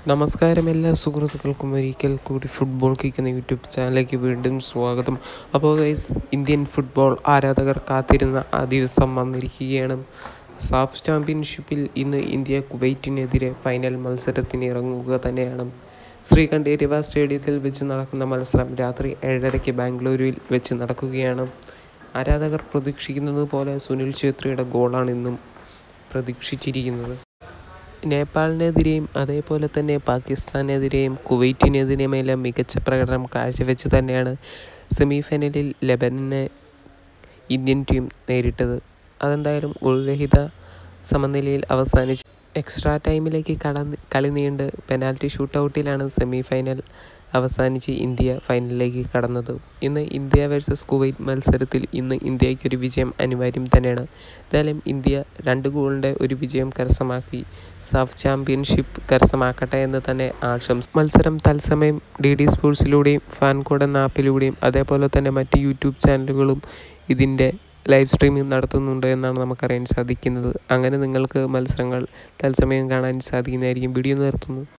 നമസ്കാരം എല്ലാ സുഹൃത്തുക്കൾക്കും ഒരിക്കൽ കൂടി ഫുട്ബോൾ കിക്ക് എന്ന യൂട്യൂബ് ചാനലിലേക്ക് വീണ്ടും സ്വാഗതം അപ്പോൾ ഗൈസ് ഇന്ത്യൻ ഫുട്ബോൾ ആരാധകർ കാത്തിരുന്ന ആ ദിവസം വന്നിരിക്കുകയാണ് സാഫ് ചാമ്പ്യൻഷിപ്പിൽ ഇന്ന് ഇന്ത്യ കുവൈറ്റിനെതിരെ ഫൈനൽ മത്സരത്തിന് ഇറങ്ങുക തന്നെയാണ് ശ്രീകണ്ഠ് എരിവ സ്റ്റേഡിയത്തിൽ വെച്ച് നടക്കുന്ന മത്സരം രാത്രി ഏഴരയ്ക്ക് ബാംഗ്ലൂരുവിൽ വെച്ച് നടക്കുകയാണ് ആരാധകർ പ്രതീക്ഷിക്കുന്നത് പോലെ സുനിൽ ഛേത്രിയുടെ ഗോളാണ് ഇന്നും പ്രതീക്ഷിച്ചിരിക്കുന്നത് നേപ്പാളിനെതിരെയും അതേപോലെ തന്നെ പാകിസ്ഥാനെതിരെയും കുവൈറ്റിനെതിരെയുമെല്ലാം മികച്ച പ്രകടനം കാഴ്ചവെച്ച് തന്നെയാണ് സെമി ഫൈനലിൽ ലെബനനെ ഇന്ത്യൻ ടീം നേരിട്ടത് അതെന്തായാലും ഗോൾരഹിത സമനിലയിൽ അവസാനിച്ച് എക്സ്ട്രാ ടൈമിലേക്ക് കടന്ന് കളി നീണ്ട് പെനാൽറ്റി ഷൂട്ടൗട്ടിലാണ് സെമി ഫൈനൽ അവസാനിച്ച് ഇന്ത്യ ഫൈനലിലേക്ക് കടന്നത് ഇന്ന് ഇന്ത്യ വേഴ്സസ് കുവൈറ്റ് മത്സരത്തിൽ ഇന്ന് ഇന്ത്യയ്ക്ക് ഒരു വിജയം അനിവാര്യം തന്നെയാണ് എന്തായാലും ഇന്ത്യ രണ്ട് ഗോളിൻ്റെ ഒരു വിജയം കരസ്ഥമാക്കി സാഫ് ചാമ്പ്യൻഷിപ്പ് കരസ്ഥമാക്കട്ടെ എന്ന് തന്നെ ആശംസ മത്സരം തത്സമയം ഡി ഡി സ്പോർട്സിലൂടെയും ഫാൻകോഡ് എന്ന ആപ്പിലൂടെയും അതേപോലെ തന്നെ മറ്റ് യൂട്യൂബ് ചാനലുകളും ഇതിൻ്റെ ലൈവ് സ്ട്രീമിംഗ് നടത്തുന്നുണ്ട് എന്നാണ് നമുക്കറിയാൻ സാധിക്കുന്നത് അങ്ങനെ നിങ്ങൾക്ക് മത്സരങ്ങൾ തത്സമയം കാണാൻ സാധിക്കുന്നതായിരിക്കും വീഡിയോ നിർത്തുന്നു